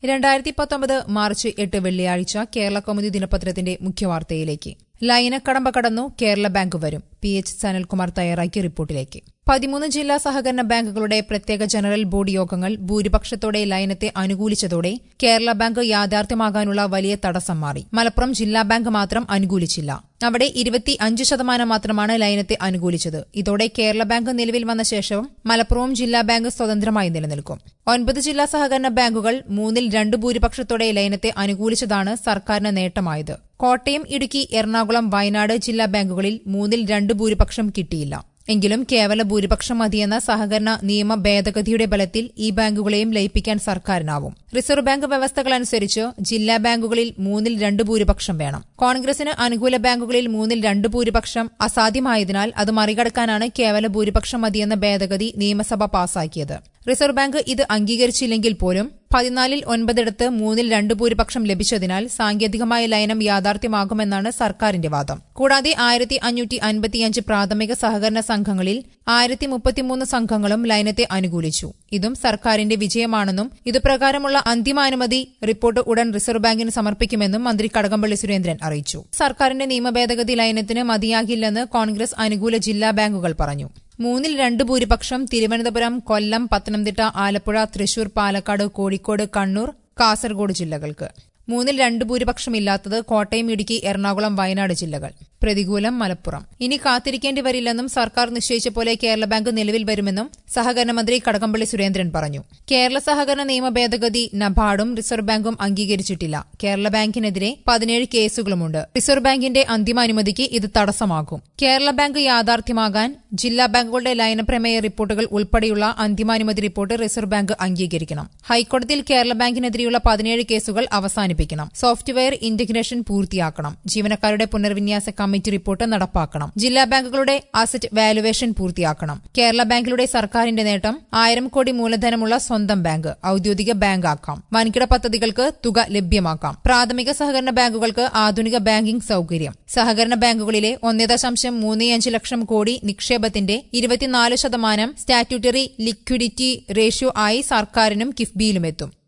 രണ്ടായിരത്തി പത്തൊമ്പത് മാർച്ച് എട്ട് വെള്ളിയാഴ്ച കേരള കൗമുദി ദിനപത്രത്തിന്റെ മുഖ്യവാർത്തയിലേക്ക് ലൈനക്കടമ്പ കടന്നു കേരള ബാങ്ക് വരും പി എച്ച് സനൽകുമാർ തയ്യാറാക്കിയ റിപ്പോർട്ടിലേക്ക് പതിമൂന്ന് ജില്ലാ സഹകരണ ബാങ്കുകളുടെ പ്രത്യേക ജനറൽ ബോഡി യോഗങ്ങൾ ഭൂരിപക്ഷത്തോടെ ലയനത്തെ അനുകൂലിച്ചതോടെ കേരള ബാങ്ക് യാഥാർത്ഥ്യമാകാനുള്ള വലിയ തടസ്സം മാറി മലപ്പുറം ജില്ലാ ബാങ്ക് മാത്രം അനുകൂലിച്ചില്ല അവിടെ ഇരുപത്തി അഞ്ച് ശതമാനം മാത്രമാണ് ലയനത്തെ അനുകൂലിച്ചത് ഇതോടെ കേരള ബാങ്ക് നിലവിൽ വന്ന ശേഷവും മലപ്പുറവും ജില്ലാ ബാങ്ക് സ്വതന്ത്രമായി നിലനിൽക്കും ഒൻപത് ജില്ലാ സഹകരണ ബാങ്കുകൾ മൂന്നിൽ രണ്ട് ഭൂരിപക്ഷത്തോടെ ലയനത്തെ അനുകൂലിച്ചതാണ് സർക്കാരിന് നേട്ടമായത് കോട്ടയം ഇടുക്കി എറണാകുളം വയനാട് ജില്ലാ ബാങ്കുകളിൽ മൂന്നിൽ രണ്ട് ഭൂരിപക്ഷം കിട്ടിയില്ല എങ്കിലും കേവല ഭൂരിപക്ഷം മതിയെന്ന സഹകരണ നിയമ ഭേദഗതിയുടെ ബലത്തിൽ ഈ ബാങ്കുകളെയും ലയിപ്പിക്കാൻ സർക്കാരിനാവും റിസർവ് ബാങ്ക് വ്യവസ്ഥകളനുസരിച്ച് ജില്ലാ ബാങ്കുകളിൽ മൂന്നിൽ രണ്ട് ഭൂരിപക്ഷം വേണം കോൺഗ്രസിന് അനുകൂല ബാങ്കുകളിൽ മൂന്നിൽ രണ്ട് ഭൂരിപക്ഷം അസാധ്യമായതിനാൽ അത് മറികടക്കാനാണ് കേവല ഭൂരിപക്ഷം മതിയെന്ന ഭേദഗതി നിയമസഭ പാസാക്കിയത് റിസർവ് ബാങ്ക് ഇത് അംഗീകരിച്ചില്ലെങ്കിൽ പോലും പതിനാലിൽ ഒൻപതിടത്ത് മൂന്നിൽ രണ്ട് ഭൂരിപക്ഷം ലഭിച്ചതിനാൽ സാങ്കേതികമായ ലയനം യാഥാർത്ഥ്യമാകുമെന്നാണ് സർക്കാരിന്റെ വാദം കൂടാതെ ആയിരത്തി അഞ്ഞൂറ്റി അൻപത്തിയഞ്ച് പ്രാഥമിക സഹകരണ സംഘങ്ങളിൽ ആയിരത്തി മുപ്പത്തിമൂന്ന് സംഘങ്ങളും ലയനത്തെ അനുകൂലിച്ചു ഇതും സർക്കാരിന്റെ വിജയമാണെന്നും ഇതുപ്രകാരമുള്ള അന്തിമാനുമതി റിപ്പോർട്ട് ഉടൻ റിസർവ് ബാങ്കിന് സമർപ്പിക്കുമെന്നും മന്ത്രി കടകംപള്ളി സുരേന്ദ്രൻ അറിയിച്ചു സർക്കാരിന്റെ നിയമഭേദഗതി ലയനത്തിന് മതിയാകില്ലെന്ന് കോൺഗ്രസ് അനുകൂല ജില്ലാ ബാങ്കുകൾ പറഞ്ഞു മൂന്നിൽ രണ്ട് ഭൂരിപക്ഷം തിരുവനന്തപുരം കൊല്ലം പത്തനംതിട്ട ആലപ്പുഴ തൃശൂർ പാലക്കാട് കോഴിക്കോട് കണ്ണൂർ കാസർഗോഡ് ജില്ലകൾക്ക് മൂന്നിൽ രണ്ട് ഭൂരിപക്ഷമില്ലാത്തത് കോട്ടയം ഇടുക്കി എറണാകുളം വയനാട് ജില്ലകൾ പ്രതികൂലം മലപ്പുറം ഇനി കാത്തിരിക്കേണ്ടി വരില്ലെന്നും സർക്കാർ നിശ്ചയിച്ച പോലെ കേരള ബാങ്ക് നിലവിൽ വരുമെന്നും സഹകരണ മന്ത്രി കടകംപള്ളി സുരേന്ദ്രൻ പറഞ്ഞു കേരള സഹകരണ നിയമ ഭേദഗതി നബാർഡും റിസർവ് ബാങ്കും അംഗീകരിച്ചിട്ടില്ല കേരള ബാങ്കിനെതിരെ പതിനേഴ് കേസുകളുമുണ്ട് റിസർവ് ബാങ്കിന്റെ അന്തിമാനുമതിക്ക് ഇത് തടസ്സമാകും കേരള ബാങ്ക് യാഥാർത്ഥ്യമാകാൻ ജില്ലാ ബാങ്കുകളുടെ ലയനപ്രമേയ റിപ്പോർട്ടുകൾ ഉൾപ്പെടെയുള്ള അന്തിമാനുമതി റിപ്പോർട്ട് റിസർവ് ബാങ്ക് അംഗീകരിക്കണം ഹൈക്കോടതിയിൽ കേരള ബാങ്കിനെതിരെയുള്ള പതിനേഴ് കേസുകൾ അവസാനിപ്പിക്കണം സോഫ്റ്റ്വെയർ ഇന്റഗ്രേഷൻ പൂർത്തിയാക്കണം ജീവനക്കാരുടെ പുനർവിന്യാസ കമ്മിറ്റി റിപ്പോർട്ട് നടപ്പാക്കണം ജില്ലാ ബാങ്കുകളുടെ അസറ്റ് വാലുവേഷൻ പൂർത്തിയാക്കണം കേരള ബാങ്കിലൂടെ സർക്കാരിന്റെ നേട്ടം ആയിരം കോടി മൂലധനമുള്ള സ്വന്തം ബാങ്ക് ഔദ്യോഗിക ബാങ്ക് ആക്കാം വൻകിട പദ്ധതികൾക്ക് തുക ലഭ്യമാക്കാം പ്രാഥമിക സഹകരണ ബാങ്കുകൾക്ക് ആധുനിക ബാങ്കിംഗ് സൌകര്യം സഹകരണ ബാങ്കുകളിലെ ഒന്നേ ദശാംശം മൂന്ന് അഞ്ച് ലക്ഷം കോടി നിക്ഷേപത്തിന്റെ ഇരുപത്തിനാല് ശതമാനം സ്റ്റാറ്റ്യൂട്ടറി ലിക്വിഡിറ്റി റേഷ്യോ ആയി സർക്കാരിനും കിഫ്ബിയിലുമെത്തും